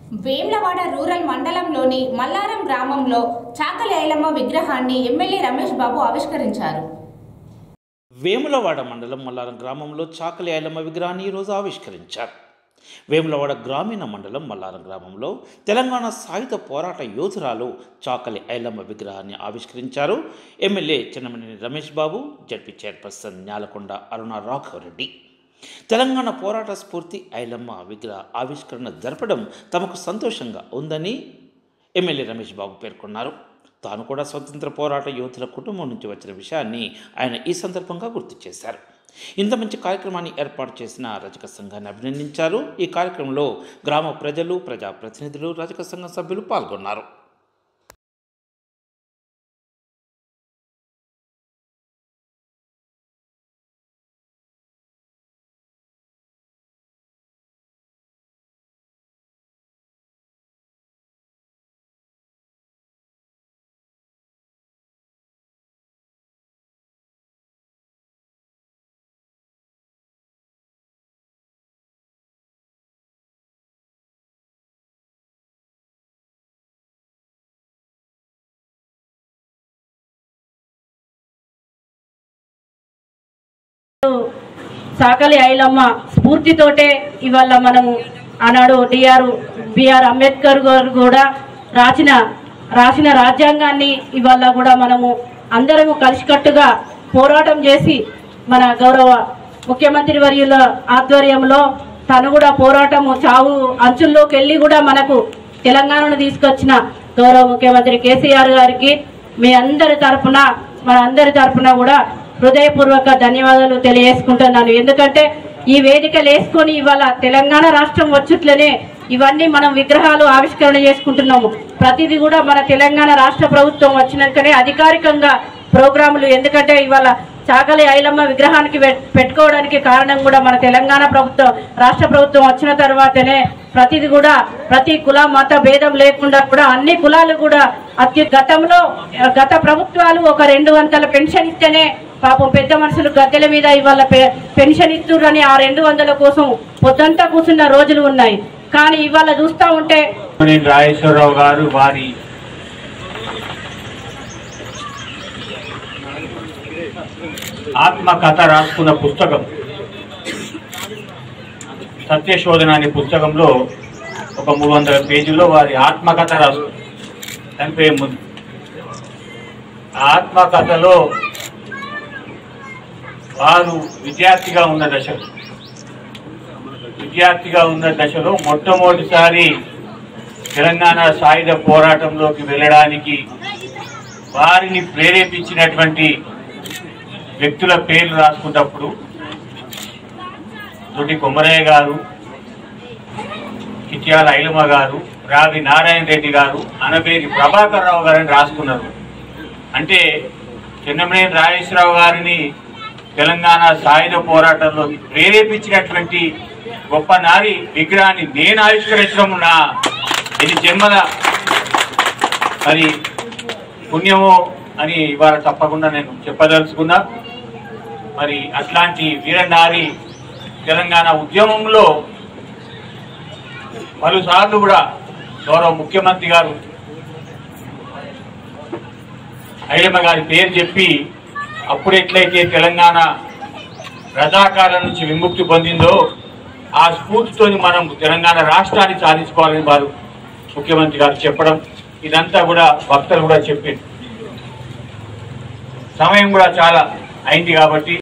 Vemulawada rural మండలంలోని మల్లారం గ్రామంలో చాకలి ఐలమ్మ విగ్రహాన్ని ఎమ్మెల్యే రమేష్ బాబు ఆవిష్కరించారు వేములవాడ మండలం మల్లారం గ్రామంలో చాకలి ఐలమ్మ విగ్రహాన్ని ఈరోజు ఆవిష్కరించారు వేములవాడ గ్రామీణ మండలం మల్లారం గ్రామంలో తెలంగాణ సాయుధ పోరాట యోధురాలు చాకలి ఐలమ్మ విగ్రహాన్ని ఆవిష్కరించారు MLA Chinnamaneni Ramesh Babu ZP chairperson Nyalakonda Aruna Raghavareddy Telangana పోరాట స్ఫూర్తి ఐలమ్మ విగ్రహ ఆవిష్కరణ జరపడం తమకు సంతోషంగా ఉందని ఎమ్మెల్యే రమేష్ బాబు పేర్కొన్నారు తాను కూడా స్వతంత్ర పోరాట యోధుల కుటుంబం నుంచి వచ్చిన విషయాన్ని ఆయన ఈ సందర్భంగా గుర్తు చేశారు ఇంత మంచి కార్యక్రమాన్ని ఏర్పాటు చేసిన రజక సంఘాన్ని అభినందించారు ఈ కార్యక్రమంలో గ్రామ ప్రజలు ప్రజాప్రతినిధులు రజక సంఘం సభ్యులు పాల్గొన్నారు సాకలి ఐలమ్మ స్ఫూర్తితోటే ఇవాళ మనము ఆనాడు డిఆర్ బిఆర్ అంబేద్కర్ గారు కూడా రాసిన రాసిన రాజ్యాంగాన్ని ఇవాళ కూడా మనము అందరము కలిసికట్టుగా పోరాటం చేసి మన గౌరవ ముఖ్యమంత్రి వర్యుల ఆధ్వర్యంలో తను కూడా పోరాటము చావు అంచుల్లోకి వెళ్ళి కూడా మనకు తెలంగాణను తీసుకొచ్చిన గౌరవ ముఖ్యమంత్రి కేసీఆర్ గారికి మీ అందరి తరపున మన అందరి తరపున కూడా హృదయపూర్వక ధన్యవాదాలు తెలియజేసుకుంటున్నాను ఎందుకంటే ఈ వేదికలు వేసుకొని ఇవాళ తెలంగాణ రాష్ట్రం వచ్చుట్లనే ఇవన్నీ మనం విగ్రహాలు ఆవిష్కరణ చేసుకుంటున్నాము ప్రతిదీ కూడా మన తెలంగాణ రాష్ట్ర ప్రభుత్వం వచ్చినాకనే అధికారికంగా ప్రోగ్రాములు ఎందుకంటే ఇవాళ చాకలి ఐలమ్మ విగ్రహానికి పెట్- పెట్టుకోవడానికి కారణం కూడా మన తెలంగాణ ప్రభుత్వం రాష్ట్ర ప్రభుత్వం వచ్చిన తర్వాతనే ప్రతిది కూడా ప్రతి కుల మత భేదం లేకుండా కూడా అన్ని కులాలు కూడా అత్యు గతంలో ఆ, గత ప్రభుత్వాలు ఒక రెండు వందల పెన్షన్ ఇస్తేనే పాపం పెద్ద మనుషులు గద్దెల మీద ఇవాళ పె- పెన్షన్ ఇస్తుర్రని ఆ రెండు వందల కోసం పొద్దంతా కూర్చున్న రోజులు ఉన్నాయి కానీ ఇవాళ చూస్తా ఉంటే నేను రాజేశ్వరరావు గారు వారి ఆత్మకథ రాసుకున్న పుస్తకం సత్యశోధన అనే పుస్తకంలో ఒక మూడు వందల పేజీల్లో వారి ఆత్మకథ రాసు చనిపోయే ముందు ఆ ఆత్మకథలో వారు విద్యార్థిగా ఉన్న దశలో విద్యార్థిగా ఉన్న దశలో మొట్టమొదటిసారి తెలంగాణ సాయుధ పోరాటంలోకి వెళ్ళడానికి వారిని ప్రేరేపించినటువంటి వ్యక్తుల పేర్లు రాసుకున్నప్పుడు దొడ్డి కొమరయ్య గారు కిత్యాల ఐలమ్మ గారు రావి నారాయణ రెడ్డి గారు అనబేరి ప్రభాకర్ రావు గారిని రాసుకున్నారు అంటే చిన్నమనేని రాజేశ్వరరావు గారిని తెలంగాణ సాయుధ పోరాటంలో ప్రేరేపించినటువంటి గొప్ప నారి విగ్రహాన్ని నేను ఆవిష్కరించడం నా ఇది జన్మల మరి పుణ్యమో అని ఇవాళ తప్పకుండా నేను చెప్పదలుచుకున్నా మరి అట్లాంటి వీరనారి తెలంగాణ ఉద్యమంలో పలుసార్లు కూడా గౌరవ ముఖ్యమంత్రి గారు ఐలమ్మ గారి పేరు చెప్పి అప్పుడు ఎట్లయితే తెలంగాణ రజాకాల నుంచి విముక్తి పొందిందో ఆ స్ఫూర్తితోని మనం తెలంగాణ రాష్ట్రాన్ని సాధించుకోవాలని వారు ముఖ్యమంత్రి గారు చెప్పడం ఇదంతా కూడా భక్తులు కూడా చెప్పింది సమయం కూడా చాలా అయింది కాబట్టి